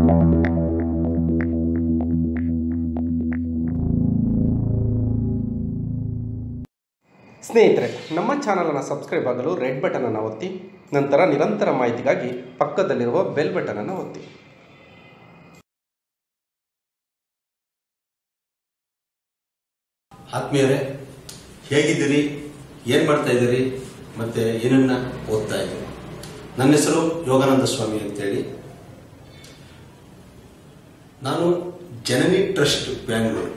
ಸ್ನೇಹಿತರೆ ನಮ್ಮ ಚಾನಲನ್ನು ಸಬ್ಸ್ಕ್ರೈಬ್ ಆಗಲು ರೆಡ್ ಬಟನನ್ನು ಒತ್ತಿ ನಂತರ ನಿರಂತರ ಮಾಹಿತಿಗಾಗಿ ಪಕ್ಕದಲ್ಲಿರುವ ಬೆಲ್ ಬಟನನ್ನು ಒತ್ತಿ ಆತ್ಮೀಯರೇ ಹೇಗಿದ್ದೀರಿ ಏನು ಮಾಡ್ತಾ ಇದ್ದೀರಿ ಮತ್ತೆ ಏನನ್ನ ಓದ್ತಾ ಇದ್ದೀರಿ ನನ್ನ ಹೆಸರು ಯೋಗಾನಂದ ಸ್ವಾಮಿ ಅಂತೇಳಿ ನಾನು ಜನನಿ ಟ್ರಸ್ಟ್ ಬ್ಯಾಂಗ್ಳೂರು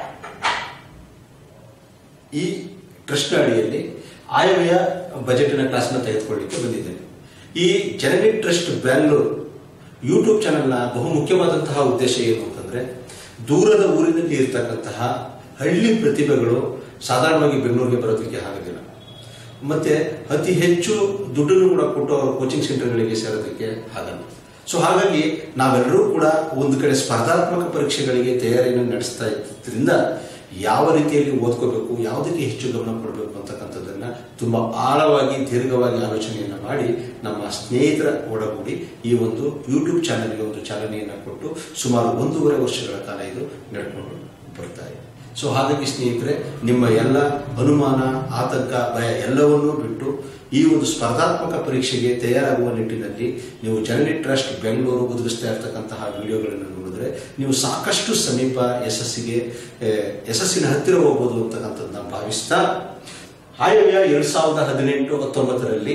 ಈ ಟ್ರಸ್ಟ್ ಅಡಿಯಲ್ಲಿ ಆಯವ್ಯಯ ಬಜೆಟಿನ ಕ್ಲಾಸ್ನ ತೆಗೆದುಕೊಳ್ಳಿಕ್ಕೆ ಬಂದಿದ್ದೇನೆ ಈ ಜನನಿ ಟ್ರಸ್ಟ್ ಬ್ಯಾಂಗ್ಳೂರು ಯೂಟ್ಯೂಬ್ ಚಾನೆಲ್ನ ಬಹು ಮುಖ್ಯವಾದಂತಹ ಉದ್ದೇಶ ಏನು ಅಂತಂದ್ರೆ ದೂರದ ಊರಿನಲ್ಲಿ ಇರ್ತಕ್ಕಂತಹ ಹಳ್ಳಿ ಪ್ರತಿಭೆಗಳು ಸಾಧಾರಣವಾಗಿ ಬೆಂಗಳೂರಿಗೆ ಬರೋದಕ್ಕೆ ಆಗೋದಿಲ್ಲ ಮತ್ತೆ ಅತಿ ಹೆಚ್ಚು ದುಡ್ಡನ್ನು ಕೂಡ ಕೊಟ್ಟು ಅವರ ಕೋಚಿಂಗ್ ಸೆಂಟರ್ಗಳಿಗೆ ಸೇರೋದಕ್ಕೆ ಆಗಲ್ಲ ಸೊ ಹಾಗಾಗಿ ನಾವೆಲ್ಲರೂ ಕೂಡ ಒಂದು ಕಡೆ ಸ್ಪರ್ಧಾತ್ಮಕ ಪರೀಕ್ಷೆಗಳಿಗೆ ತಯಾರಿಯನ್ನು ನಡೆಸ್ತಾ ಇದ್ದರಿಂದ ಯಾವ ರೀತಿಯಲ್ಲಿ ಓದ್ಕೋಬೇಕು ಯಾವುದಕ್ಕೆ ಹೆಚ್ಚು ಗಮನ ಕೊಡಬೇಕು ಅಂತಕ್ಕಂಥದ್ದನ್ನ ತುಂಬಾ ಆಳವಾಗಿ ದೀರ್ಘವಾಗಿ ಆಲೋಚನೆಯನ್ನ ಮಾಡಿ ನಮ್ಮ ಸ್ನೇಹಿತರ ಒಡಗೂಡಿ ಈ ಒಂದು ಯೂಟ್ಯೂಬ್ ಚಾನೆಲ್ಗೆ ಒಂದು ಚಾಲನೆಯನ್ನ ಕೊಟ್ಟು ಸುಮಾರು ಒಂದೂವರೆ ವರ್ಷಗಳ ಕಾಲ ಇದು ನಡ್ಕೊಂಡು ಬರ್ತಾ ಇದೆ ಸೊ ಹಾಗಾಗಿ ಸ್ನೇಹಿತರೆ ನಿಮ್ಮ ಎಲ್ಲ ಅನುಮಾನ ಆತಂಕ ಭಯ ಎಲ್ಲವನ್ನೂ ಬಿಟ್ಟು ಈ ಒಂದು ಸ್ಪರ್ಧಾತ್ಮಕ ಪರೀಕ್ಷೆಗೆ ತಯಾರಾಗುವ ನಿಟ್ಟಿನಲ್ಲಿ ನೀವು ಜನನಿ ಟ್ರಸ್ಟ್ ಬೆಂಗಳೂರು ಒದಗಿಸ್ತಾ ಇರತಕ್ಕಂತಹ ವಿಡಿಯೋಗಳನ್ನು ನೋಡಿದ್ರೆ ನೀವು ಸಾಕಷ್ಟು ಸಮೀಪ ಯಶಸ್ಸಿಗೆ ಆ, ಯಶಸ್ಸಿನ ಹತ್ತಿರ ಹೋಗ್ಬೋದು ಅಂತಕ್ಕಂಥದ್ದನ್ನ ಭಾವಿಸ್ತಾ ಆಯವ್ಯ ಎರಡ್ ಸಾವಿರದ ಹದಿನೆಂಟು ಹತ್ತೊಂಬತ್ತರಲ್ಲಿ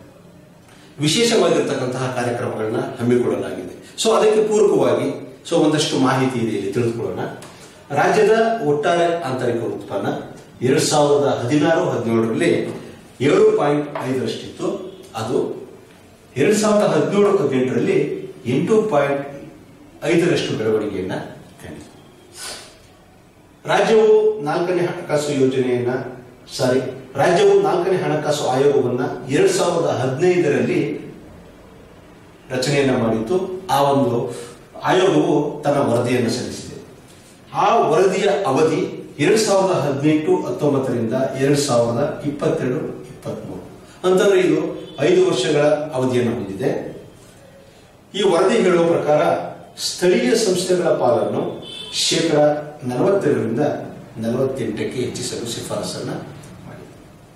ವಿಶೇಷವಾಗಿರ್ತಕ್ಕಂತಹ ಕಾರ್ಯಕ್ರಮಗಳನ್ನ ಹಮ್ಮಿಕೊಳ್ಳಲಾಗಿದೆ ಸೊ ಅದಕ್ಕೆ ಪೂರಕವಾಗಿ ಸೊ ಒಂದಷ್ಟು ಮಾಹಿತಿ ಇದೆ ಇಲ್ಲಿ ತಿಳಿದುಕೊಳ್ಳೋಣ ರಾಜ್ಯದ ಒಟ್ಟಾರೆ ಆಂತರಿಕ ಉತ್ಪನ್ನ ಎರಡ್ ಸಾವಿರದ ಹದಿನಾರು ಹದಿನೇಳರಲ್ಲಿ ಏಳು ಪಾಯಿಂಟ್ ಐದರಷ್ಟಿತ್ತು ಅದು ಎರಡ್ ಸಾವಿರದ ಹದಿನೇಳು ಹದಿನೆಂಟರಲ್ಲಿ ಎಂಟು ಪಾಯಿಂಟ್ ಐದರಷ್ಟು ಬೆಳವಣಿಗೆಯನ್ನ ಕಂಡಿತು ರಾಜ್ಯವು ನಾಲ್ಕನೇ ಹಣಕಾಸು ಯೋಜನೆಯನ್ನ ಸಾರಿ ರಾಜ್ಯವು ನಾಲ್ಕನೇ ಹಣಕಾಸು ಆಯೋಗವನ್ನ ಎರಡ್ ಸಾವಿರದ ಹದಿನೈದರಲ್ಲಿ ರಚನೆಯನ್ನ ಮಾಡಿತ್ತು ಆ ಒಂದು ಆಯೋಗವು ತನ್ನ ವರದಿಯನ್ನು ಸಲ್ಲಿಸಿದೆ ಆ ವರದಿಯ ಅವಧಿ ಎರಡ್ ಸಾವಿರದ ಹದಿನೆಂಟು ಹತ್ತೊಂಬತ್ತರಿಂದ ಎರಡ್ ಸಾವಿರದ ಇಪ್ಪತ್ತೆರಡು ಇಪ್ಪತ್ಮೂರು ಅಂತಂದ್ರೆ ಇದು ಐದು ವರ್ಷಗಳ ಅವಧಿಯನ್ನು ಹೊಂದಿದೆ ಈ ವರದಿ ಹೇಳುವ ಪ್ರಕಾರ ಸ್ಥಳೀಯ ಸಂಸ್ಥೆಗಳ ಪಾಲನ್ನು ಶೇಕಡ ನಲವತ್ತೆರಡರಿಂದ ನಲವತ್ತೆಂಟಕ್ಕೆ ಹೆಚ್ಚಿಸಲು ಶಿಫಾರಸನ್ನ ಮಾಡಿದೆ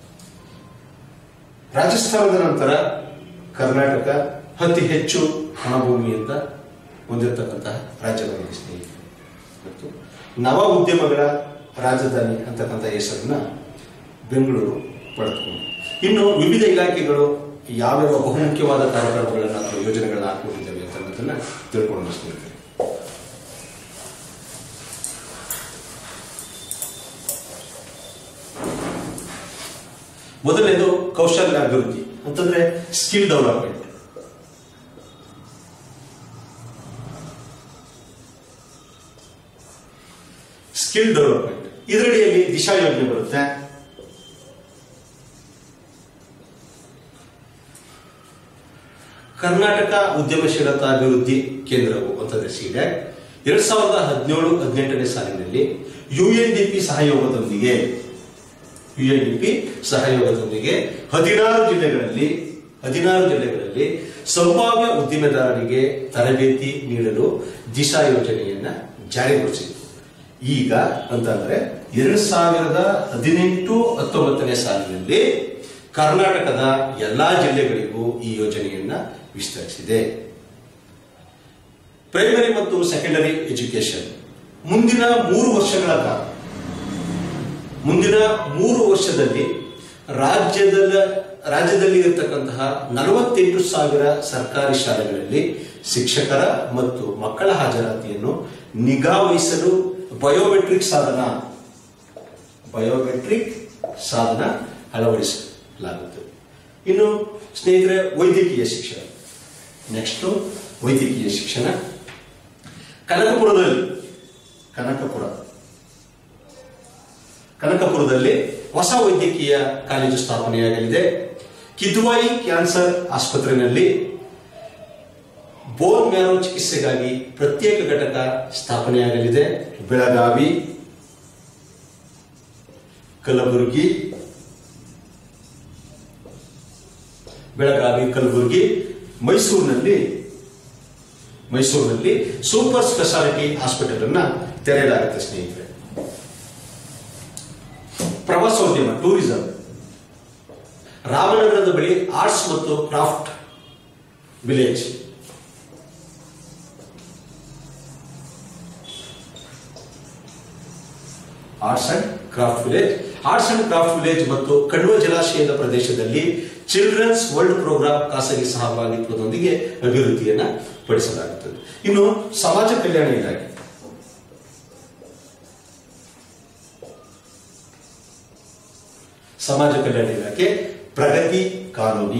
ರಾಜಸ್ಥಾನದ ನಂತರ ಕರ್ನಾಟಕ ಅತಿ ಹೆಚ್ಚು ಹಣಭೂಮಿಯಿಂದ ಹೊಂದಿರತಕ್ಕಂತಹ ರಾಜ್ಯವಾಗಿದೆ ಸ್ನೇಹಿತರೆ ಮತ್ತು ನವ ಉದ್ಯಮಗಳ ರಾಜಧಾನಿ ಅಂತಕ್ಕಂಥ ಹೆಸರನ್ನ ಬೆಂಗಳೂರು ಪಡೆದುಕೊಂಡು ಇನ್ನು ವಿವಿಧ ಇಲಾಖೆಗಳು ಯಾವ್ಯಾವ ಬಹುಮುಖ್ಯವಾದ ಕಾರ್ಯಕ್ರಮಗಳನ್ನು ಅಥವಾ ಯೋಜನೆಗಳನ್ನ ಹಾಕೊಂಡಿದ್ದಾವೆ ಅಂತ ಅನ್ನೋದನ್ನ ತಿಳ್ಕೊಳ್ಳೋಣ ಸ್ನೇಹಿತರೆ ಮೊದಲನೇದು ಕೌಶಲ್ಯ ಅಭಿವೃದ್ಧಿ ಅಂತಂದ್ರೆ ಸ್ಕಿಲ್ ಡೆವಲಪ್ಮೆಂಟ್ ಸ್ಕಿಲ್ ಡೆವಲಪ್ಮೆಂಟ್ ಇದರಡಿಯಲ್ಲಿ ದಿಶಾ ಯೋಜನೆ ಬರುತ್ತೆ ಕರ್ನಾಟಕ ಉದ್ಯಮಶೀಲತಾ ಅಭಿವೃದ್ಧಿ ಕೇಂದ್ರವು ಅಂತಂದ್ರೆ ಸಿಡ್ಯಾಕ್ ಎರಡ್ ಸಾವಿರದ ಹದಿನೇಳು ಹದಿನೆಂಟನೇ ಸಾಲಿನಲ್ಲಿ ಯುಎನ್ಡಿಪಿ ಸಹಯೋಗದೊಂದಿಗೆ ಯುಎನ್ಡಿಪಿ ಸಹಯೋಗದೊಂದಿಗೆ ಹದಿನಾರು ಜಿಲ್ಲೆಗಳಲ್ಲಿ ಹದಿನಾರು ಜಿಲ್ಲೆಗಳಲ್ಲಿ ಸಂಭಾವ್ಯ ಉದ್ದಿಮೆದಾರರಿಗೆ ತರಬೇತಿ ನೀಡಲು ದಿಶಾ ಯೋಜನೆಯನ್ನ ಜಾರಿಗೊಳಿಸಿತು ಈಗ ಅಂತಂದ್ರೆ ಎರಡ್ ಸಾವಿರದ ಹದಿನೆಂಟು ಹತ್ತೊಂಬತ್ತನೇ ಸಾಲಿನಲ್ಲಿ ಕರ್ನಾಟಕದ ಎಲ್ಲಾ ಜಿಲ್ಲೆಗಳಿಗೂ ಈ ಯೋಜನೆಯನ್ನ ವಿಸ್ತರಿಸಿದೆ ಪ್ರೈಮರಿ ಮತ್ತು ಸೆಕೆಂಡರಿ ಎಜುಕೇಶನ್ ಮುಂದಿನ ಮೂರು ವರ್ಷಗಳ ಕಾಲ ಮುಂದಿನ ಮೂರು ವರ್ಷದಲ್ಲಿ ರಾಜ್ಯದ ರಾಜ್ಯದಲ್ಲಿ ಇರತಕ್ಕಂತಹ ನಲವತ್ತೆಂಟು ಸಾವಿರ ಸರ್ಕಾರಿ ಶಾಲೆಗಳಲ್ಲಿ ಶಿಕ್ಷಕರ ಮತ್ತು ಮಕ್ಕಳ ಹಾಜರಾತಿಯನ್ನು ನಿಗಾವಹಿಸಲು ಬಯೋಮೆಟ್ರಿಕ್ ಸಾಧನ ಬಯೋಮೆಟ್ರಿಕ್ ಸಾಧನ ಅಳವಡಿಸಲಾಗುತ್ತದೆ ಇನ್ನು ಸ್ನೇಹಿತರೆ ವೈದ್ಯಕೀಯ ಶಿಕ್ಷಣ ನೆಕ್ಸ್ಟ್ ವೈದ್ಯಕೀಯ ಶಿಕ್ಷಣ ಕನಕಪುರದಲ್ಲಿ ಕನಕಪುರ ಕನಕಪುರದಲ್ಲಿ ಹೊಸ ವೈದ್ಯಕೀಯ ಕಾಲೇಜು ಸ್ಥಾಪನೆಯಾಗಲಿದೆ ಕಿದ್ವಾಯಿ ಕ್ಯಾನ್ಸರ್ ಆಸ್ಪತ್ರೆಯಲ್ಲಿ ಬೋನ್ ಮ್ಯಾರೋ ಚಿಕಿತ್ಸೆಗಾಗಿ ಪ್ರತ್ಯೇಕ ಘಟಕ ಸ್ಥಾಪನೆಯಾಗಲಿದೆ ಬೆಳಗಾವಿ ಕಲಬುರಗಿ ಬೆಳಗಾವಿ ಕಲಬುರಗಿ ಮೈಸೂರಿನಲ್ಲಿ ಮೈಸೂರಿನಲ್ಲಿ ಸೂಪರ್ ಸ್ಪೆಷಾಲಿಟಿ ಹಾಸ್ಪಿಟಲ್ ಅನ್ನ ತೆರೆಯಲಾಗುತ್ತೆ ಸ್ನೇಹಿತರೆ ಪ್ರವಾಸೋದ್ಯಮ ಟೂರಿಸಂ ರಾಮನಗರದ ಬಳಿ ಆರ್ಟ್ಸ್ ಮತ್ತು craft village arts and craft village arts and craft village ಮತ್ತು ಕಣ್ವ ಜಲಾಶಯದ ಪ್ರದೇಶದಲ್ಲಿ ಚಿಲ್ಡ್ರನ್ಸ್ ವರ್ಲ್ಡ್ ಪ್ರೋಗ್ರಾಂ ಖಾಸಗಿ ಸಹಭಾಗಿತ್ವದೊಂದಿಗೆ ಅಭಿವೃದ್ಧಿಯನ್ನ ಪಡಿಸಲಾಗುತ್ತದೆ ಇನ್ನು ಸಮಾಜ ಕಲ್ಯಾಣ ಇಲಾಖೆ ಸಮಾಜ ಕಲ್ಯಾಣ ಇಲಾಖೆ ಪ್ರಗತಿ ಕಾಲೋನಿ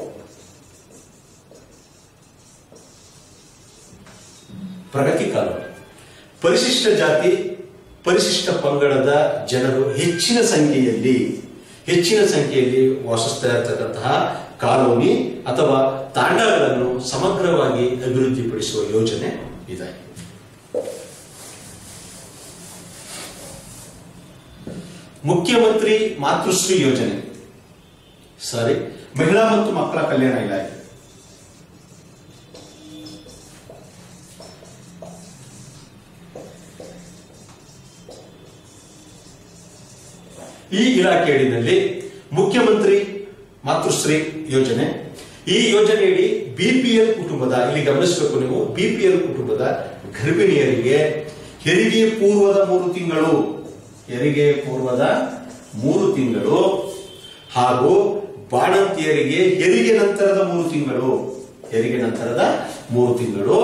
ಪ್ರಗತಿ ಕಾಲೋನಿ ಪರಿಶಿಷ್ಟ ಜಾತಿ ಪರಿಶಿಷ್ಟ ಪಂಗಡದ ಜನರು ಹೆಚ್ಚಿನ ಸಂಖ್ಯೆಯಲ್ಲಿ ಹೆಚ್ಚಿನ ಸಂಖ್ಯೆಯಲ್ಲಿ ವಾಸಿಸ್ತಾ ಇರತಕ್ಕಂತಹ ಕಾಲೋನಿ ಅಥವಾ ತಾಂಡಗಳನ್ನು ಸಮಗ್ರವಾಗಿ ಅಭಿವೃದ್ಧಿಪಡಿಸುವ ಯೋಜನೆ ಇದೆ ಮುಖ್ಯಮಂತ್ರಿ ಮಾತೃಶ್ರೀ ಯೋಜನೆ ಸಾರಿ ಮಹಿಳಾ ಮತ್ತು ಮಕ್ಕಳ ಕಲ್ಯಾಣ ಇಲಾಖೆ ಈ ಇಲಾಖೆ ಅಡಿಯಲ್ಲಿ ಮುಖ್ಯಮಂತ್ರಿ ಮಾತೃಶ್ರೀ ಯೋಜನೆ ಈ ಯೋಜನೆಯಡಿ ಬಿಪಿಎಲ್ ಕುಟುಂಬದ ಇಲ್ಲಿ ಗಮನಿಸಬೇಕು ನೀವು ಬಿಪಿಎಲ್ ಕುಟುಂಬದ ಗರ್ಭಿಣಿಯರಿಗೆ ಹೆರಿಗೆ ಪೂರ್ವದ ಮೂರು ತಿಂಗಳು ಹೆರಿಗೆ ಪೂರ್ವದ ಮೂರು ತಿಂಗಳು ಹಾಗೂ ಬಾಣಂತಿಯರಿಗೆ ಹೆರಿಗೆ ನಂತರದ ಮೂರು ತಿಂಗಳು ಹೆರಿಗೆ ನಂತರದ ಮೂರು ತಿಂಗಳು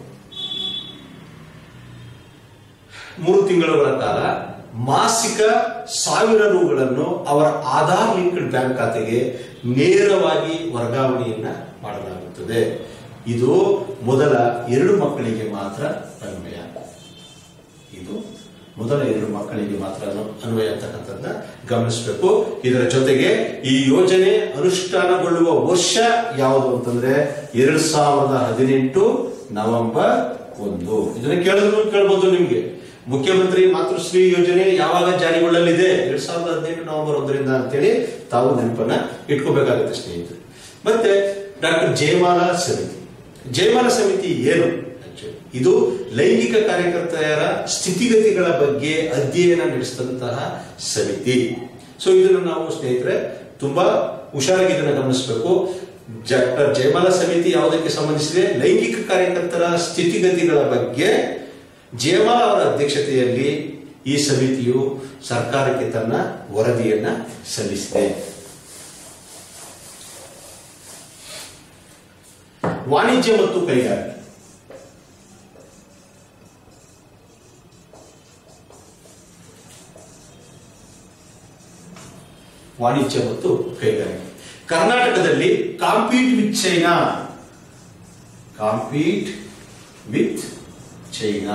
ಮೂರು ತಿಂಗಳುಗಳ ಕಾಲ ಮಾಸಿಕ ಸಾವಿರ ರುಗಳನ್ನು ಅವರ ಆಧಾರ್ ಲಿಂಕ್ಡ್ ಬ್ಯಾಂಕ್ ಖಾತೆಗೆ ನೇರವಾಗಿ ವರ್ಗಾವಣೆಯನ್ನ ಮಾಡಲಾಗುತ್ತದೆ ಇದು ಮೊದಲ ಎರಡು ಮಕ್ಕಳಿಗೆ ಮಾತ್ರ ಅನ್ವಯ ಇದು ಮೊದಲ ಎರಡು ಮಕ್ಕಳಿಗೆ ಮಾತ್ರ ಅನು- ಅನ್ವಯ ಅಂತಕ್ಕಂಥದ್ದನ್ನ ಗಮನಿಸಬೇಕು ಇದರ ಜೊತೆಗೆ ಈ ಯೋಜನೆ ಅನುಷ್ಠಾನಗೊಳ್ಳುವ ವರ್ಷ ಯಾವುದು ಅಂತಂದ್ರೆ ಎರಡ್ ಸಾವಿರದ ಹದಿನೆಂಟು ನವೆಂಬರ್ ಒಂದು ಇದನ್ನ ಕೇಳಿದ್ರು ಕೇಳ್ಬೋದು ನಿಮ್ಗೆ ಮುಖ್ಯಮಂತ್ರಿ ಮಾತೃಶ್ರೀ ಯೋಜನೆ ಯಾವಾಗ ಜಾರಿಗೊಳ್ಳಲಿದೆ ಎರಡ್ ಸಾವಿರದ ಹದಿನೆಂಟು ನವೆಂಬರ್ ಒಂದರಿಂದ ಅಂತೇಳಿ ತಾವು ನೆನಪನ್ನ ಇಟ್ಕೋಬೇಕಾಗುತ್ತೆ ಸ್ನೇಹಿತರೆ ಮತ್ತೆ ಡಾಕ್ಟರ್ ಜಯಮಾಲಾ ಸಮಿತಿ ಜಯಮಾಲ ಸಮಿತಿ ಏನು Actually, ಇದು ಲೈಂಗಿಕ ಕಾರ್ಯಕರ್ತೆಯರ ಸ್ಥಿತಿಗತಿಗಳ ಬಗ್ಗೆ ಅಧ್ಯಯನ ನಡೆಸಿದಂತಹ ಸಮಿತಿ ಸೊ ಇದನ್ನು ನಾವು ಸ್ನೇಹಿತರೆ ತುಂಬಾ ಹುಷಾರಾಗಿ ಇದನ್ನು ಗಮನಿಸಬೇಕು ಡಾಕ್ಟರ್ ಜಯಮಾಲ ಸಮಿತಿ ಯಾವುದಕ್ಕೆ ಸಂಬಂಧಿಸಿದೆ ಲೈಂಗಿಕ ಕಾರ್ಯಕರ್ತರ ಸ್ಥಿತಿಗತಿಗಳ ಬಗ್ಗೆ ಜಯಮಾಲ ಅವರ ಅಧ್ಯಕ್ಷತೆಯಲ್ಲಿ ಈ ಸಮಿತಿಯು ಸರ್ಕಾರಕ್ಕೆ ತನ್ನ ವರದಿಯನ್ನ ಸಲ್ಲಿಸಿದೆ ವಾಣಿಜ್ಯ ಮತ್ತು ಕೈಗಾರಿಕೆ ವಾಣಿಜ್ಯ ಮತ್ತು ಕೈಗಾರಿಕೆ ಕರ್ನಾಟಕದಲ್ಲಿ compete with China compete with China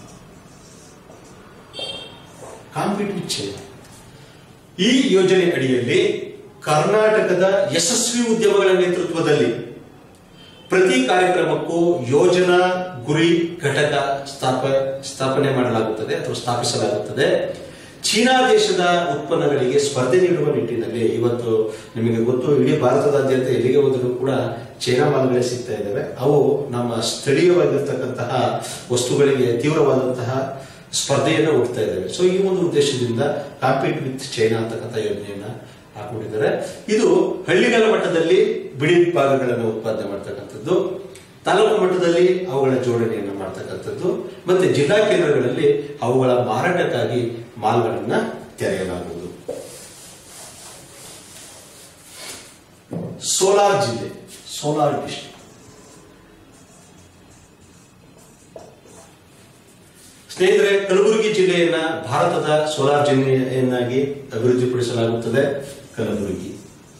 compete with China ಈ ಯೋಜನೆ ಅಡಿಯಲ್ಲಿ ಕರ್ನಾಟಕದ ಯಶಸ್ವಿ ಉದ್ಯಮಗಳ ನೇತೃತ್ವದಲ್ಲಿ ಪ್ರತಿ ಕಾರ್ಯಕ್ರಮಕ್ಕೂ ಯೋಜನಾ ಗುರಿ ಘಟಕ ಸ್ಥಾಪ ಸ್ಥಾಪನೆ ಮಾಡಲಾಗುತ್ತದೆ ಅಥವಾ ಸ್ಥಾಪಿಸಲಾಗುತ್ತದೆ ಚೀನಾ ದೇಶದ ಉತ್ಪನ್ನಗಳಿಗೆ ಸ್ಪರ್ಧೆ ನೀಡುವ ನಿಟ್ಟಿನಲ್ಲಿ ಇವತ್ತು ನಿಮಗೆ ಗೊತ್ತು ಇಡೀ ಭಾರತದಾದ್ಯಂತ ಎಲ್ಲಿಗೆ ಹೋದರೂ ಕೂಡ ಚೈನಾ ಮಾಲ್ಗಳೇ ಸಿಗ್ತಾ ಇದ್ದಾವೆ ಅವು ನಮ್ಮ ಸ್ಥಳೀಯವಾಗಿರ್ತಕ್ಕಂತಹ ವಸ್ತುಗಳಿಗೆ ತೀವ್ರವಾದಂತಹ ಸ್ಪರ್ಧೆಯನ್ನು ಹುಡ್ತಾ ಇದ್ದಾವೆ ಸೊ ಈ ಒಂದು ಉದ್ದೇಶದಿಂದ ಕಾಂಪೀಟ್ ವಿತ್ ಚೈನಾ ಅಂತಕ್ಕಂಥ ಯೋಜನೆಯನ್ನ ಹಾಕೊಂಡಿದ್ದಾರೆ ಇದು ಹಳ್ಳಿಗಳ ಮಟ್ಟದಲ್ಲಿ ಬಿಡಿ ಭಾಗಗಳನ್ನು ಉತ್ಪಾದನೆ ಮಾಡ್ತಕ್ಕಂಥದ್ದು ತಾಲೂಕು ಮಟ್ಟದಲ್ಲಿ ಅವುಗಳ ಜೋಡಣೆಯನ್ನು ಮಾಡ್ತಕ್ಕಂಥದ್ದು ಮತ್ತೆ ಜಿಲ್ಲಾ ಕೇಂದ್ರಗಳಲ್ಲಿ ಅವುಗಳ ಮಾರಾಟಕ್ಕಾಗಿ ಮಾಲ್ಗಳನ್ನ ತೆರೆಯಲಾಗುವುದು ಸೋಲಾರ್ ಜಿಲ್ಲೆ ಸೋಲಾರ್ ಡಿಸ್ಟ್ರಿಕ್ಟ್ ಸ್ನೇಹಿತರೆ ಕಲಬುರಗಿ ಜಿಲ್ಲೆಯನ್ನ ಭಾರತದ ಸೋಲಾರ್ ಜಿಲ್ಲೆಯನ್ನಾಗಿ ಅಭಿವೃದ್ಧಿಪಡಿಸಲಾಗುತ್ತದೆ ಕಲಬುರಗಿ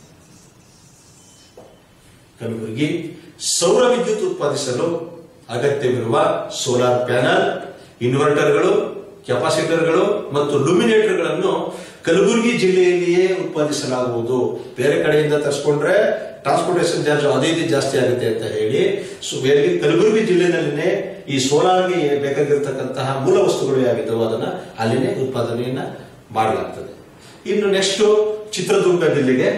ಕಲಬುರಗಿ ಸೌರ ವಿದ್ಯುತ್ ಉತ್ಪಾದಿಸಲು ಅಗತ್ಯವಿರುವ ಸೋಲಾರ್ ಪ್ಯಾನಲ್ ಇನ್ವರ್ಟರ್ಗಳು ಕೆಪಾಸಿಟರ್ಗಳು ಮತ್ತು ಲುಮಿನೇಟರ್ಗಳನ್ನು ಕಲಬುರಗಿ ಜಿಲ್ಲೆಯಲ್ಲಿಯೇ ಉತ್ಪಾದಿಸಲಾಗುವುದು ಬೇರೆ ಕಡೆಯಿಂದ ತರಿಸ್ಕೊಂಡ್ರೆ ಟ್ರಾನ್ಸ್ಪೋರ್ಟೇಷನ್ ಚಾರ್ಜ್ ಅದೇ ಇದು ಜಾಸ್ತಿ ಆಗುತ್ತೆ ಅಂತ ಹೇಳಿ ಸೊ ಬೇರೆ ಕಲಬುರಗಿ ಜಿಲ್ಲೆನಲ್ಲಿನೇ ಈ ಸೋಲಾರ್ಗೆ ಬೇಕಾಗಿರ್ತಕ್ಕಂತಹ ಮೂಲ ವಸ್ತುಗಳು ಯಾವಿದ್ದವೋ ಅದನ್ನ ಅಲ್ಲಿನೇ ಉತ್ಪಾದನೆಯನ್ನ ಮಾಡಲಾಗ್ತದೆ ಇನ್ನು ನೆಕ್ಸ್ಟ್ ಚಿತ್ರದುರ್ಗ ಜಿಲ್ಲೆಗೆ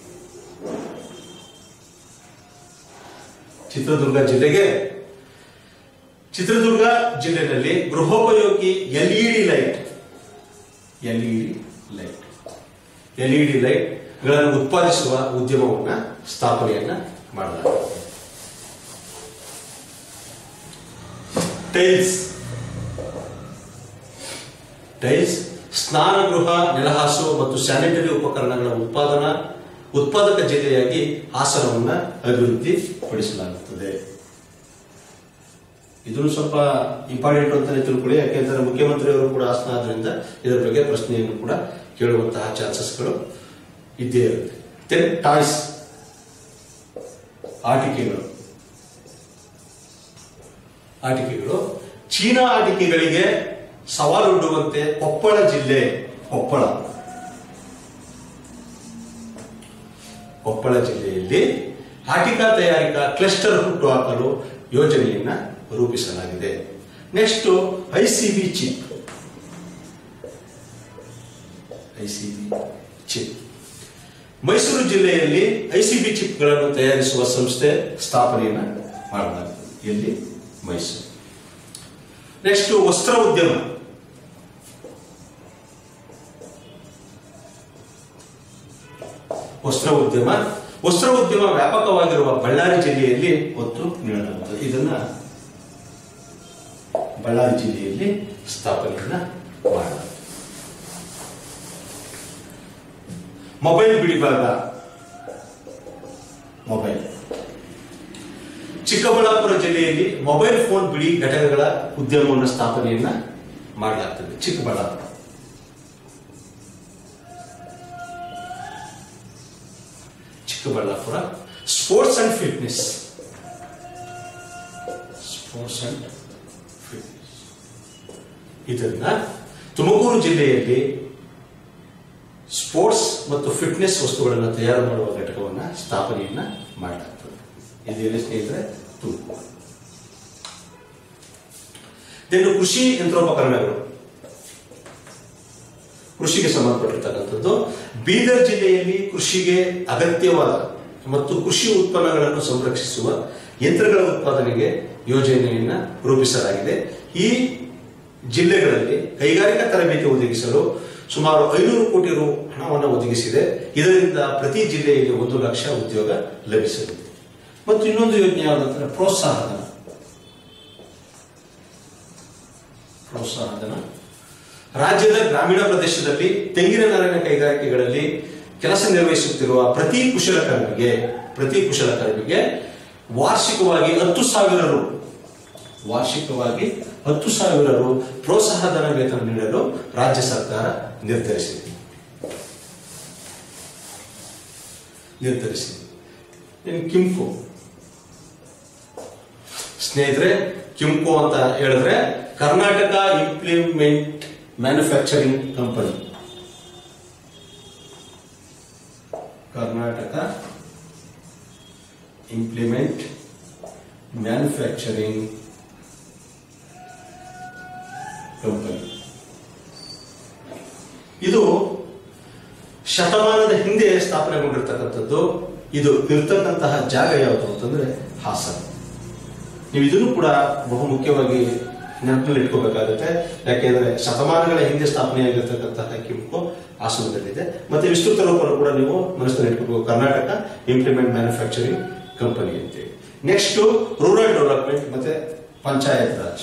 ಚಿತ್ರದುರ್ಗ ಜಿಲ್ಲೆಗೆ ಚಿತ್ರದುರ್ಗ ಜಿಲ್ಲೆಯಲ್ಲಿ ಗೃಹೋಪಯೋಗಿ LED light LED light LED ಲೈಟ್ ಗಳನ್ನು ಉತ್ಪಾದಿಸುವ ಉದ್ಯಮವನ್ನ ಸ್ಥಾಪನೆಯನ್ನ ಮಾಡಲಾಗಿದೆ ಟೈಲ್ಸ್ ಟೈಲ್ಸ್ ಸ್ನಾನಗೃಹ ನೆಲಹಾಸು ಮತ್ತು ಸ್ಯಾನಿಟರಿ ಉಪಕರಣಗಳ ಉತ್ಪಾದನಾ ಉತ್ಪಾದಕ ಜಿಲ್ಲೆಯಾಗಿ ಹಾಸನವನ್ನ ಅಭಿವೃದ್ಧಿ ಪಡಿಸಲಾಗುತ್ತದೆ ಇದನ್ನು ಸ್ವಲ್ಪ ಇಂಪಾರ್ಟೆಂಟ್ ಅಂತಾನೆ ತಿಳ್ಕೊಳ್ಳಿ ಯಾಕೆಂದ್ರೆ ಮುಖ್ಯಮಂತ್ರಿಯವರು ಕೂಡ ಹಾಸನ ಆದ್ರಿಂದ ಇದರ ಬಗ್ಗೆ ಪ್ರಶ್ನೆಯನ್ನು ಕೂಡ ಕೇಳುವಂತಹ ಚಾನ್ಸಸ್ಗಳು ಇದ್ದೇ ಇರುತ್ತೆ ದೆನ್ ಟಾಯ್ಸ್ ಆಟಿಕೆಗಳು ಆಟಿಕೆಗಳು ಚೀನಾ ಆಟಿಕೆಗಳಿಗೆ ಸವಾಲೊಡ್ಡುವಂತೆ ಕೊಪ್ಪಳ ಜಿಲ್ಲೆ ಕೊಪ್ಪಳ ಕೊಪ್ಪಳ ಜಿಲ್ಲೆಯಲ್ಲಿ ಆಟಿಕಾ ತಯಾರಿಕಾ ಕ್ಲಸ್ಟರ್ ಹುಟ್ಟುಹಾಕಲು ಯೋಜನೆಯನ್ನ ರೂಪಿಸಲಾಗಿದೆ next ICB chip ICB chip Mysuru ಜಿಲ್ಲೆಯಲ್ಲಿ ಐಸಿಬಿ ಚಿಪ್ಗಳನ್ನು ತಯಾರಿಸುವ ಸಂಸ್ಥೆ ಸ್ಥಾಪನೆಯನ್ನ ಮಾಡಲಾಗುತ್ತದೆ ಎಲ್ಲಿ ಮೈಸೂರು ನೆಕ್ಸ್ಟ್ ವಸ್ತ್ರ ಉದ್ಯಮ ವಸ್ತ್ರ ಉದ್ಯಮ ವಸ್ತ್ರ ಉದ್ಯಮ ವ್ಯಾಪಕವಾಗಿರುವ ಬಳ್ಳಾರಿ ಜಿಲ್ಲೆಯಲ್ಲಿ ಒತ್ತು ನೀಡಲಾಗುತ್ತದೆ ಇದನ್ನ ಬಳ್ಳಾರಿ ಜಿಲ್ಲೆಯಲ್ಲಿ ಸ್ಥಾಪನೆಯನ್ನ ಮಾಡಲಾಗುತ್ತದೆ ಮೊಬೈಲ್ ಬಿಡಿಭಾಗ ಮೊಬೈಲ್ ಚಿಕ್ಕಬಳ್ಳಾಪುರ ಜಿಲ್ಲೆಯಲ್ಲಿ ಮೊಬೈಲ್ ಫೋನ್ ಬಿಡಿ ಘಟಕಗಳ ಉದ್ಯಮವನ್ನು ಸ್ಥಾಪನೆಯನ್ನ ಮಾಡಲಾಗ್ತದೆ Chikkaballapur Chikkaballapur sports and fitness sports and fitness ಇದನ್ನ ತುಮಕೂರು ಜಿಲ್ಲೆಯಲ್ಲಿ ಸ್ಪೋರ್ಟ್ಸ್ ಮತ್ತು ಫಿಟ್ನೆಸ್ ವಸ್ತುಗಳನ್ನು ತಯಾರು ಮಾಡುವ ಘಟಕವನ್ನ ಸ್ಥಾಪನೆಯನ್ನ ಮಾಡಲಾಗ್ತದೆ ಇದು ಎಲ್ಲಿ ಸ್ನೇಹಿತರೆ ತುಮಕೂರು ಇನ್ನು ಕೃಷಿ ಯಂತ್ರೋಪಕರಣಗಳು ಕೃಷಿಗೆ ಸಂಬಂಧಪಟ್ಟಿರ್ತಕ್ಕಂಥದ್ದು ಬೀದರ್ ಜಿಲ್ಲೆಯಲ್ಲಿ ಕೃಷಿಗೆ ಅಗತ್ಯವಾದ ಮತ್ತು ಕೃಷಿ ಉತ್ಪನ್ನಗಳನ್ನು ಸಂರಕ್ಷಿಸುವ ಯಂತ್ರಗಳ ಉತ್ಪಾದನೆಗೆ ಯೋಜನೆಯನ್ನ ರೂಪಿಸಲಾಗಿದೆ ಈ ಜಿಲ್ಲೆಗಳಲ್ಲಿ ಕೈಗಾರಿಕಾ ತರಬೇತಿ ಒದಗಿಸಲು ಸುಮಾರು ಐನೂರು ಕೋಟಿ ರು ಹಣವನ್ನು ಒದಗಿಸಿದೆ ಇದರಿಂದ ಪ್ರತಿ ಜಿಲ್ಲೆಯಲ್ಲಿ ಒಂದು ಲಕ್ಷ ಉದ್ಯೋಗ ಲಭಿಸಲಿದೆ ಮತ್ತು ಇನ್ನೊಂದು ಯೋಜನೆ ಯಾವುದಂದ್ರೆ ಪ್ರೋತ್ಸಾಹಧನ ಪ್ರೋತ್ಸಾಹಧನ ರಾಜ್ಯದ ಗ್ರಾಮೀಣ ಪ್ರದೇಶದಲ್ಲಿ ತೆಂಗಿನ ನಾರಿನ ಕೈಗಾರಿಕೆಗಳಲ್ಲಿ ಕೆಲಸ ನಿರ್ವಹಿಸುತ್ತಿರುವ ಪ್ರತಿ ಕುಶಲಕರ್ಮಿಗೆ ಪ್ರತಿ ಕುಶಲಕರ್ಮಿಗೆ ವಾರ್ಷಿಕವಾಗಿ ಹತ್ತು ಸಾವಿರ ರು ವಾರ್ಷಿಕವಾಗಿ ಹತ್ತು ಸಾವಿರ ರು ಪ್ರೋತ್ಸಾಹಧನ ವೇತನ ನೀಡಲು ರಾಜ್ಯ ಸರ್ಕಾರ ನಿರ್ಧರಿಸಿದೆ ನಿರ್ಧರಿಸಿದೆ ಇನ್ನು ಕಿಂಫು ಸ್ನೇಹಿತರೆ ಕಿಂಕೋ ಅಂತ ಹೇಳಿದ್ರೆ Karnataka implement manufacturing company Karnataka implement manufacturing company ಇದು ಶತಮಾನದ ಹಿಂದೆ ಸ್ಥಾಪನೆಗೊಂಡಿರ್ತಕ್ಕಂಥದ್ದು ಇದು ಇರ್ತಕ್ಕಂತಹ ಜಾಗ ಯಾವುದು ಅಂತಂದ್ರೆ ಹಾಸನ ನೀವು ಇದನ್ನು ಕೂಡ ಬಹು ಮುಖ್ಯವಾಗಿ ನೆನಪಿನಲ್ಲಿ ಇಟ್ಕೋಬೇಕಾಗುತ್ತೆ ಯಾಕೆಂದ್ರೆ ಶತಮಾನಗಳ ಹಿಂದೆ ಸ್ಥಾಪನೆಯಾಗಿರ್ತಕ್ಕಂತಹ ಕಿಂಕೋ ಹಾಸನದಲ್ಲಿದೆ ಮತ್ತೆ ವಿಸ್ತೃತ ರೂಪವನ್ನು ಕೂಡ ನೀವು ಮನಸ್ಸಿನಲ್ಲಿ ಇಟ್ಕೋಬೇಕು ಕರ್ನಾಟಕ ಇಂಪ್ಲಿಮೆಂಟ್ ಮ್ಯಾನುಫ್ಯಾಕ್ಚರಿಂಗ್ ಕಂಪನಿ ಅಂತೇಳಿ ನೆಕ್ಸ್ಟ್ ರೂರಲ್ ಡೆವಲಪ್ಮೆಂಟ್ ಮತ್ತೆ ಪಂಚಾಯತ್ ರಾಜ್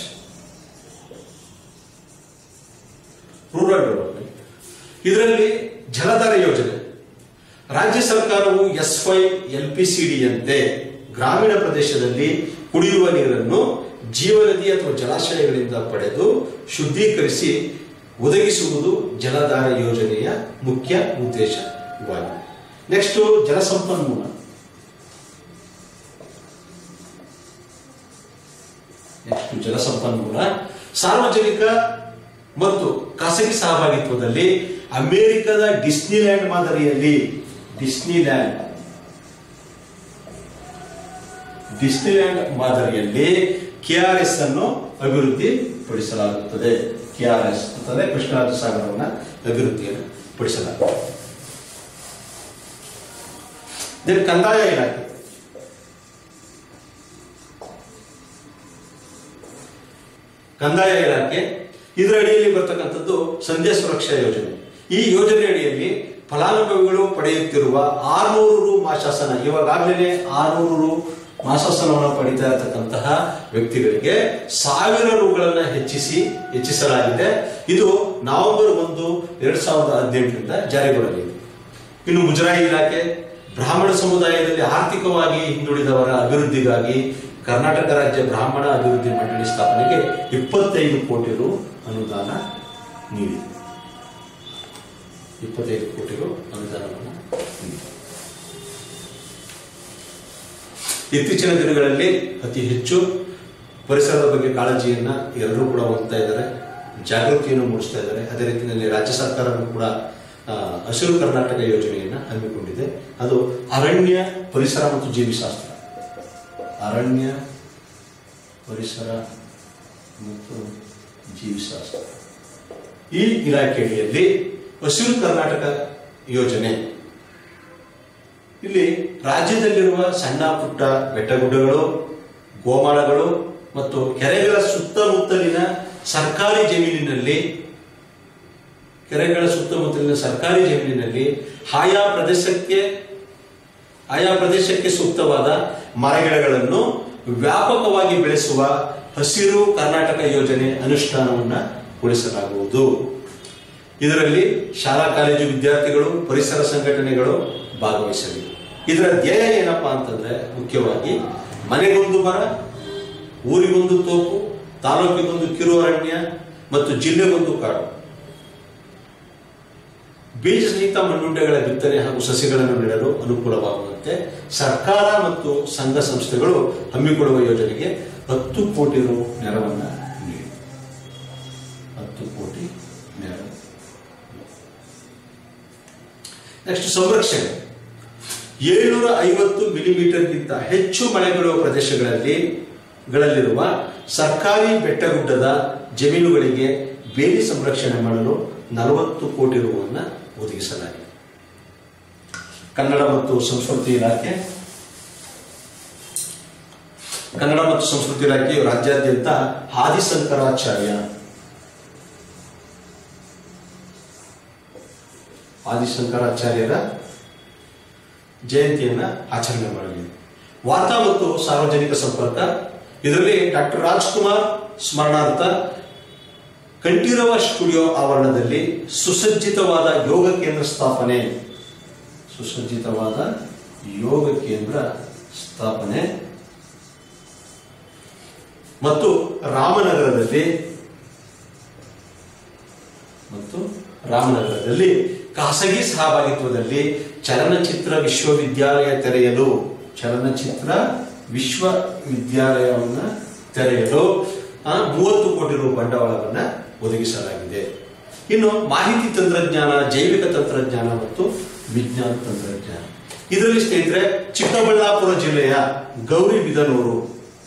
ರೂರಲ್ ಡೆವಲಪ್ಮೆಂಟ್ ಇದರಲ್ಲಿ ಜಲಧಾರ ಯೋಜನೆ ರಾಜ್ಯ ಸರ್ಕಾರವು S Y L P C ಡಿಯಂತೆ ಗ್ರಾಮೀಣ ಪ್ರದೇಶದಲ್ಲಿ ಕುಡಿಯುವ ನೀರನ್ನು ಜೀವನದಿ ಅಥವಾ ಜಲಾಶಯಗಳಿಂದ ಪಡೆದು ಶುದ್ಧೀಕರಿಸಿ ಒದಗಿಸುವುದು ಜಲಧಾರ ಯೋಜನೆಯ ಮುಖ್ಯ ಉದ್ದೇಶವಾಗಿದೆ ನೆಕ್ಸ್ಟ್ ಜಲಸಂಪನ್ಮೂಲ ನೆಕ್ಸ್ಟ್ ಜಲಸಂಪನ್ಮೂಲ ಸಾರ್ವಜನಿಕ ಮತ್ತು ಖಾಸಗಿ ಸಹಭಾಗಿತ್ವದಲ್ಲಿ ಅಮೆರಿಕದ ಡಿಸ್ನಿಲ್ಯಾಂಡ್ ಮಾದರಿಯಲ್ಲಿ ಡಿಸ್ನಿಲ್ಯಾಂಡ್ ಡಿಸ್ನಿಲ್ಯಾಂಡ್ ಮಾದರಿಯಲ್ಲಿ ಕೆಆರ್ಎಸ್ ಅನ್ನು ಅಭಿವೃದ್ಧಿ ಪಡಿಸಲಾಗುತ್ತದೆ ಕೆಆರ್ಎಸ್ ಅಂತಂದ್ರೆ ಕೃಷ್ಣರಾಜ ಸಾಗರವನ್ನ ಅಭಿವೃದ್ಧಿಯನ್ನು ಪಡಿಸಲಾಗುತ್ತದೆ ದೆನ್ ಕಂದಾಯ ಇಲಾಖೆ ಕಂದಾಯ ಇಲಾಖೆ ಇದರ ಅಡಿಯಲ್ಲಿ ಬರ್ತಕ್ಕಂಥದ್ದು ಸಂಧ್ಯಾ ಸುರಕ್ಷಾ ಯೋಜನೆ ಈ ಯೋಜನೆ ಅಡಿಯಲ್ಲಿ ಫಲಾನುಭವಿಗಳು ಪಡೆಯುತ್ತಿರುವ ಆರ್ನೂರು ರು ಮಾಶಾಸನ ಇವಾಗಲೇ ಆರ್ನೂರು ರು ಮಾಸಾಸನವನ್ನು ಪಡಿತಾ ಇರತಕ್ಕಂತಹ ವ್ಯಕ್ತಿಗಳಿಗೆ ಸಾವಿರ ರುಗಳನ್ನ ಹೆಚ್ಚಿಸಿ ಹೆಚ್ಚಿಸಲಾಗಿದೆ ಇದು ನವೆಂಬರ್ ಒಂದು ಎರಡ್ ಸಾವಿರದ ಹದಿನೆಂಟರಿಂದ ಜಾರಿಗೊಳ್ಳಲಿದೆ ಇನ್ನು ಮುಜರಾಯಿ ಇಲಾಖೆ ಬ್ರಾಹ್ಮಣ ಸಮುದಾಯದಲ್ಲಿ ಆರ್ಥಿಕವಾಗಿ ಹಿಂದುಳಿದವರ ಅಭಿವೃದ್ಧಿಗಾಗಿ ಕರ್ನಾಟಕ ರಾಜ್ಯ ಬ್ರಾಹ್ಮಣ ಅಭಿವೃದ್ಧಿ ಮಂಡಳಿ ಸ್ಥಾಪನೆಗೆ ಇಪ್ಪತ್ತೈದು ಕೋಟಿ ರು ಅನುದಾನ ನೀಡಿದೆ ಇಪ್ಪತ್ತೈದು ಕೋಟಿ ರು ಅನುದಾನವನ್ನು ನೀಡಿದೆ ಇತ್ತೀಚಿನ ದಿನಗಳಲ್ಲಿ ಅತಿ ಹೆಚ್ಚು ಪರಿಸರದ ಬಗ್ಗೆ ಕಾಳಜಿಯನ್ನ ಎಲ್ಲರೂ ಕೂಡ ಹೊಂದ್ತಾ ಇದ್ದಾರೆ ಜಾಗೃತಿಯನ್ನು ಮೂಡಿಸ್ತಾ ಇದ್ದಾರೆ ಅದೇ ರೀತಿಯಲ್ಲಿ ರಾಜ್ಯ ಸರ್ಕಾರವು ಕೂಡ ಆ, ಹಸಿರು ಕರ್ನಾಟಕ ಯೋಜನೆಯನ್ನ ಹಮ್ಮಿಕೊಂಡಿದೆ ಅದು ಅರಣ್ಯ ಪರಿಸರ ಮತ್ತು ಜೀವಿಶಾಸ್ತ್ರ ಅರಣ್ಯ ಪರಿಸರ ಮತ್ತು ಜೀವಿಶಾಸ್ತ್ರ ಈ ಇಲಾಖೆಯಲ್ಲಿ ಹಸಿರು ಕರ್ನಾಟಕ ಯೋಜನೆ ಇಲ್ಲಿ ರಾಜ್ಯದಲ್ಲಿರುವ ಸಣ್ಣ ಪುಟ್ಟ ಬೆಟ್ಟಗುಡ್ಡಗಳು ಗೋಮಾಳಗಳು ಮತ್ತು ಕೆರೆಗಳ ಸುತ್ತಮುತ್ತಲಿನ ಸರ್ಕಾರಿ ಜಮೀನಿನಲ್ಲಿ ಕೆರೆಗಳ ಸುತ್ತಮುತ್ತಲಿನ ಸರ್ಕಾರಿ ಜಮೀನಿನಲ್ಲಿ ಆಯಾ ಪ್ರದೇಶಕ್ಕೆ ಆಯಾ ಪ್ರದೇಶಕ್ಕೆ ಸೂಕ್ತವಾದ ಮರಗಿಡಗಳನ್ನು ವ್ಯಾಪಕವಾಗಿ ಬೆಳೆಸುವ ಹಸಿರು ಕರ್ನಾಟಕ ಯೋಜನೆ ಅನುಷ್ಠಾನವನ್ನ ಗೊಳಿಸಲಾಗುವುದು ಇದರಲ್ಲಿ ಶಾಲಾ ಕಾಲೇಜು ವಿದ್ಯಾರ್ಥಿಗಳು ಪರಿಸರ ಸಂಘಟನೆಗಳು ಭಾಗವಹಿಸಲಿವೆ ಇದರ ಧ್ಯೇಯ ಏನಪ್ಪಾ ಅಂತಂದ್ರೆ ಮುಖ್ಯವಾಗಿ ಮನೆಗೊಂದು ಮರ ಊರಿಗೊಂದು ತೋಪು ತಾಲೂಕಿಗೊಂದು ಕಿರು ಅರಣ್ಯ ಮತ್ತು ಜಿಲ್ಲೆಗೊಂದು ಕಾಡು ಬೀಜ ಸಹಿತ ಮಣ್ಣುಂಡೆಗಳ ಬಿತ್ತನೆ ಹಾಗೂ ಸಸಿಗಳನ್ನು ನೆಡಲು ಅನುಕೂಲವಾಗುವಂತೆ ಸರ್ಕಾರ ಮತ್ತು ಸಂಘ ಸಂಸ್ಥೆಗಳು ಹಮ್ಮಿಕೊಳ್ಳುವ ಯೋಜನೆಗೆ ಹತ್ತು ಕೋಟಿ ರು ನೆರವನ್ನ ನೀಡಿದೆ ಹತ್ತು ಕೋಟಿ ನೆರವು ನೆಕ್ಸ್ಟ್ ಸಂರಕ್ಷಣೆ ಏಳ್ನೂರ ಐವತ್ತು ಮಿಲಿಮೀಟರ್ಗಿಂತ ಹೆಚ್ಚು ಮಳೆ ಬೀಳುವ ಪ್ರದೇಶಗಳಲ್ಲಿ ಗಳಲ್ಲಿರುವ ಸರ್ಕಾರಿ ಬೆಟ್ಟಗುಡ್ಡದ ಜಮೀನುಗಳಿಗೆ ಬೇಲಿ ಸಂರಕ್ಷಣೆ ಮಾಡಲು ನಲವತ್ತು ಕೋಟಿ ರುವನ್ನ ಒದಗಿಸಲಾಗಿದೆ ಕನ್ನಡ ಮತ್ತು ಸಂಸ್ಕೃತಿ ಇಲಾಖೆ ಕನ್ನಡ ಮತ್ತು ಸಂಸ್ಕೃತಿ ಇಲಾಖೆಯು ರಾಜ್ಯಾದ್ಯಂತ ಆದಿಶಂಕರಾಚಾರ್ಯ ಆದಿಶಂಕರಾಚಾರ್ಯರ ಜಯಂತಿಯನ್ನ ಆಚರಣೆ ಮಾಡಲಿದೆ ವಾರ್ತಾ ಮತ್ತು ಸಾರ್ವಜನಿಕ ಸಂಪರ್ಕ ಇದರಲ್ಲಿ ಡಾಕ್ಟರ್ ರಾಜ್ಕುಮಾರ್ ಸ್ಮರಣಾರ್ಥ ಕಂಠೀರವ ಸ್ಟುಡಿಯೋ ಆವರಣದಲ್ಲಿ ಸುಸಜ್ಜಿತವಾದ ಯೋಗ ಕೇಂದ್ರ ಸ್ಥಾಪನೆ ಸುಸಜ್ಜಿತವಾದ ಯೋಗ ಕೇಂದ್ರ ಸ್ಥಾಪನೆ ಮತ್ತು ರಾಮನಗರದಲ್ಲಿ ಮತ್ತು ರಾಮನಗರದಲ್ಲಿ ಖಾಸಗಿ ಸಹಭಾಗಿತ್ವದಲ್ಲಿ ಚಲನಚಿತ್ರ ವಿಶ್ವವಿದ್ಯಾಲಯ ತೆರೆಯಲು ಚಲನಚಿತ್ರ ವಿಶ್ವವಿದ್ಯಾಲಯವನ್ನ ತೆರೆಯಲು ಆ, ಮೂವತ್ತು ಕೋಟಿ ರು ಬಂಡವಾಳವನ್ನ ಒದಗಿಸಲಾಗಿದೆ ಇನ್ನು ಮಾಹಿತಿ ತಂತ್ರಜ್ಞಾನ ಜೈವಿಕ ತಂತ್ರಜ್ಞಾನ ಮತ್ತು ವಿಜ್ಞಾನ ತಂತ್ರಜ್ಞಾನ ಇದರಲ್ಲಿ ಸ್ನೇಹಿತರೆ ಚಿಕ್ಕಬಳ್ಳಾಪುರ ಜಿಲ್ಲೆಯ ಗೌರಿಬಿದನೂರು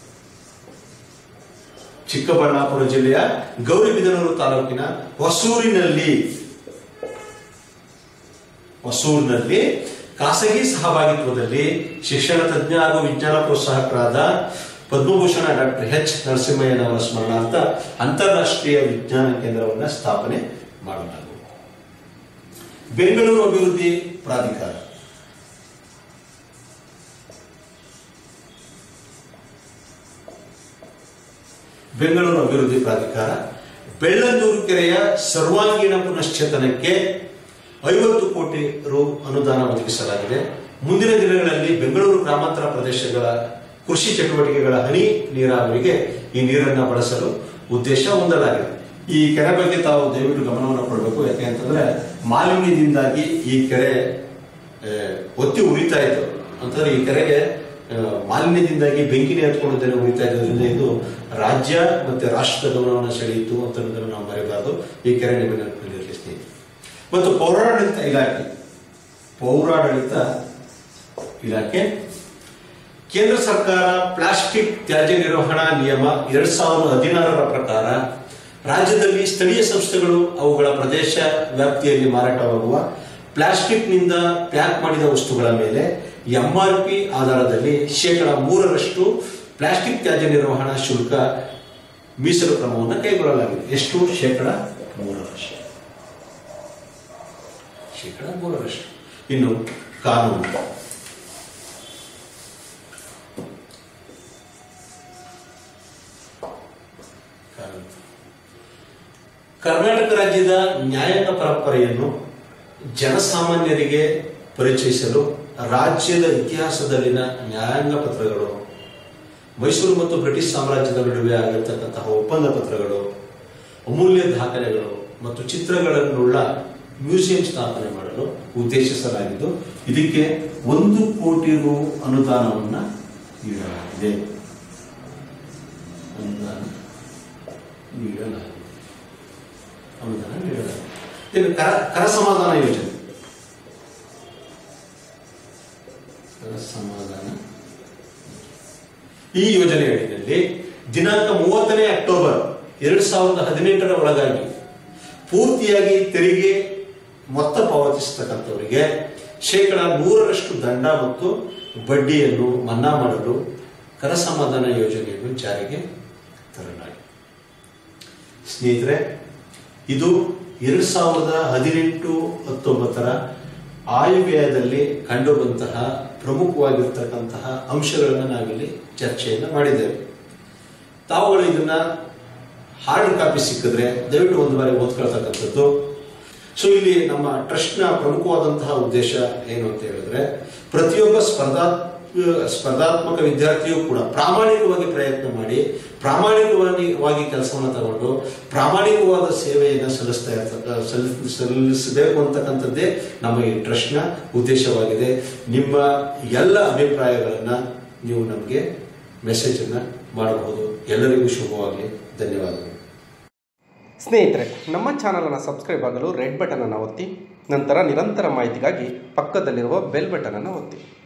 ಚಿಕ್ಕಬಳ್ಳಾಪುರ ಜಿಲ್ಲೆಯ ಗೌರಿಬಿದನೂರು ತಾಲೂಕಿನ ಹೊಸೂರಿನಲ್ಲಿ ಹೊಸೂರಿನಲ್ಲಿ ಖಾಸಗಿ ಸಹಭಾಗಿತ್ವದಲ್ಲಿ ಶಿಕ್ಷಣ ತಜ್ಞ ಹಾಗೂ ವಿಜ್ಞಾನ ಪ್ರೋತ್ಸಾಹಕರಾದ ಪದ್ಮಭೂಷಣ ಡಾಕ್ಟರ್ ಎಚ್ ನರಸಿಂಹಯ್ಯನವರ ಸ್ಮರಣಾರ್ಥ ಅಂತಾರಾಷ್ಟ್ರೀಯ ವಿಜ್ಞಾನ ಕೇಂದ್ರವನ್ನು ಸ್ಥಾಪನೆ ಮಾಡಲಾಗುವುದು ಬೆಂಗಳೂರು ಅಭಿವೃದ್ಧಿ ಪ್ರಾಧಿಕಾರ ಬೆಂಗಳೂರು ಅಭಿವೃದ್ಧಿ ಪ್ರಾಧಿಕಾರ ಬೆಳ್ಳಂದೂರು ಕೆರೆಯ ಸರ್ವಾಂಗೀಣ ಪುನಶ್ಚೇತನಕ್ಕೆ ಐವತ್ತು ಕೋಟಿ ರು ಅನುದಾನ ಒದಗಿಸಲಾಗಿದೆ ಮುಂದಿನ ದಿನಗಳಲ್ಲಿ ಬೆಂಗಳೂರು ಗ್ರಾಮಾಂತರ ಪ್ರದೇಶಗಳ ಕೃಷಿ ಚಟುವಟಿಕೆಗಳ ಹನಿ ನೀರಾವರಿಗೆ ಈ ನೀರನ್ನು ಬಳಸಲು ಉದ್ದೇಶ ಹೊಂದಲಾಗಿದೆ ಈ ಕೆರೆ ಬಗ್ಗೆ ತಾವು ದಯವಿಟ್ಟು ಗಮನವನ್ನು ಕೊಡಬೇಕು ಯಾಕೆ ಅಂತಂದ್ರೆ ಮಾಲಿನ್ಯದಿಂದಾಗಿ ಈ ಕೆರೆ ಆ, ಒತ್ತಿ ಉರಿತಾ ಇತ್ತು ಅಂತಂದ್ರೆ ಈ ಕೆರೆಗೆ ಆ, ಮಾಲಿನ್ಯದಿಂದಾಗಿ ಬೆಂಕಿನೇ ಹತ್ಕೊಳ್ಳೋದನ್ನು ಉರಿತಾ ಇರೋದ್ರಿಂದ ಇದು ರಾಜ್ಯ ಮತ್ತೆ ರಾಷ್ಟ್ರದ ಗಮನವನ್ನು ಸೆಳೆಯಿತು ಅಂತ ಅನ್ನೋದನ್ನು ನಾವು ಮರೆಯಬಾರದು ಈ ಕೆರೆ ನಿಮ್ಮ ನೆನಪಿನಲ್ಲಿರಲಿ ಸ್ನೇಹಿತರೆ ಮತ್ತು ಪೌರಾಡಳಿತ ಇಲಾಖೆ ಪೌರಾಡಳಿತ ಇಲಾಖೆ ಕೇಂದ್ರ ಸರ್ಕಾರ ಪ್ಲಾಸ್ಟಿಕ್ ತ್ಯಾಜ್ಯ ನಿರ್ವಹಣಾ ನಿಯಮ ಎರಡ್ ಸಾವಿರದ ಹದಿನಾರರ ಪ್ರಕಾರ ರಾಜ್ಯದಲ್ಲಿ ಸ್ಥಳೀಯ ಸಂಸ್ಥೆಗಳು ಅವುಗಳ ಪ್ರದೇಶ ವ್ಯಾಪ್ತಿಯಲ್ಲಿ ಮಾರಾಟವಾಗುವ ಪ್ಲಾಸ್ಟಿಕ್ನಿಂದ ಪ್ಯಾಕ್ ಮಾಡಿದ ವಸ್ತುಗಳ ಮೇಲೆ ಎಂಆರ್ಪಿ ಆಧಾರದಲ್ಲಿ ಶೇಕಡ ಮೂರರಷ್ಟು ಪ್ಲಾಸ್ಟಿಕ್ ತ್ಯಾಜ್ಯ ನಿರ್ವಹಣಾ ಶುಲ್ಕ ಮೀಸಲು ಕ್ರಮವನ್ನು ಕೈಗೊಳ್ಳಲಾಗಿದೆ ಎಷ್ಟು ಶೇಕಡ ಮೂರರಷ್ಟು ಶೇಕಡ ಮೂರರಷ್ಟು ಇನ್ನು ಕಾನೂನು ಕಾನೂನು. ಕರ್ನಾಟಕ ರಾಜ್ಯದ ನ್ಯಾಯಾಂಗ ಪರಂಪರೆಯನ್ನು ಜನಸಾಮಾನ್ಯರಿಗೆ ಪರಿಚಯಿಸಲು ರಾಜ್ಯದ ಇತಿಹಾಸದಲ್ಲಿನ ನ್ಯಾಯಾಂಗ ಪತ್ರಗಳು ಮೈಸೂರು ಮತ್ತು ಬ್ರಿಟಿಷ್ ಸಾಮ್ರಾಜ್ಯದ ನಡುವೆ ಆಗಿರತಕ್ಕಂತಹ ಒಪ್ಪಂದ ಪತ್ರಗಳು ಅಮೂಲ್ಯ ದಾಖಲೆಗಳು ಮತ್ತು ಚಿತ್ರಗಳನ್ನುಳ್ಳ ಮ್ಯೂಸಿಯಂ ಸ್ಥಾಪನೆ ಮಾಡಲು ಉದ್ದೇಶಿಸಲಾಗಿದ್ದು ಇದಕ್ಕೆ ಒಂದು ಕೋಟಿ ರು ಅನುದಾನವನ್ನ ನೀಡಲಾಗಿದೆ ಅನುದಾನ ನೀಡಲಾಗಿದೆ ಅನುದಾನ ನೀಡಲಾಗಿದೆ ಇನ್ನು ಕರ ಕರ ಸಮಾಧಾನ ಯೋಜನೆ ಕರ ಸಮಾಧಾನ ಈ ಯೋಜನೆ ಅಡಿಯಲ್ಲಿ ದಿನಾಂಕ ಮೂವತ್ತನೇ ಅಕ್ಟೋಬರ್ ಎರಡ್ ಸಾವಿರದ ಹದಿನೆಂಟರ ಒಳಗಾಗಿ ಪೂರ್ತಿಯಾಗಿ ತೆರಿಗೆ ಮೊತ್ತ ಪಾವತಿಸತಕ್ಕಂಥವರಿಗೆ ಶೇಕಡ ನೂರರಷ್ಟು ದಂಡ ಮತ್ತು ಬಡ್ಡಿಯನ್ನು ಮನ್ನಾ ಮಾಡಲು ಕರ ಸಮಾಧಾನ ಯೋಜನೆಯನ್ನು ಜಾರಿಗೆ ತರಲಾಗಿದೆ ಸ್ನೇಹಿತರೆ ಇದು ಎರಡ್ ಸಾವಿರದ ಹದಿನೆಂಟು ಹತ್ತೊಂಬತ್ತರ ಆಯವ್ಯಯದಲ್ಲಿ ಕಂಡುಬಂತಹ ಪ್ರಮುಖವಾಗಿರ್ತಕ್ಕಂತಹ ಅಂಶಗಳನ್ನು ನಾವಿಲ್ಲಿ ಚರ್ಚೆಯನ್ನು ಮಾಡಿದ್ದೇವೆ ತಾವುಗಳು ಇದನ್ನ ಹಾರ್ಡ್ ಕಾಪಿ ಸಿಕ್ಕಿದ್ರೆ ದಯವಿಟ್ಟು ಒಂದು ಬಾರಿ ಓದ್ಕೊಳ್ತಕ್ಕಂಥದ್ದು ಸೊ ಇಲ್ಲಿ ನಮ್ಮ ಟ್ರಸ್ಟ್ನ ಪ್ರಮುಖವಾದಂತಹ ಉದ್ದೇಶ ಏನು ಅಂತ ಹೇಳಿದ್ರೆ ಪ್ರತಿಯೊಬ್ಬ ಸ್ಪರ್ಧಾತ್ಮ ಸ್ಪರ್ಧಾತ್ಮಕ ವಿದ್ಯಾರ್ಥಿಯು ಕೂಡ ಪ್ರಾಮಾಣಿಕವಾಗಿ ಪ್ರಯತ್ನ ಮಾಡಿ ಪ್ರಾಮಾಣಿಕವಾಗಿ ಕೆಲಸವನ್ನು ತಗೊಂಡು ಪ್ರಾಮಾಣಿಕವಾದ ಸೇವೆಯನ್ನು ಸಲ್ಲಿಸ್ತಾ ಇರ್ತಕ್ಕ ಸಲ್- ಸಲ್ಲಿಸಬೇಕು ಅಂತಕ್ಕಂಥದ್ದೇ ನಮ್ಮ ಈ ಟ್ರಸ್ಟ್ನ ಉದ್ದೇಶವಾಗಿದೆ ನಿಮ್ಮ ಎಲ್ಲ ಅಭಿಪ್ರಾಯಗಳನ್ನ ನೀವು ನಮಗೆ ಮೆಸೇಜ್ ಅನ್ನ ಮಾಡಬಹುದು ಎಲ್ಲರಿಗೂ ಶುಭವಾಗಲಿ ಧನ್ಯವಾದಗಳು ಸ್ನೇಹಿತರೆ ನಮ್ಮ ಚಾನಲನ್ನು ಸಬ್ಸ್ಕ್ರೈಬ್ ಆಗಲು ರೆಡ್ ಬಟನನ್ನು ಒತ್ತಿ ನಂತರ ನಿರಂತರ ಮಾಹಿತಿಗಾಗಿ ಪಕ್ಕದಲ್ಲಿರುವ ಬೆಲ್ ಬಟನನ್ನು ಒತ್ತಿ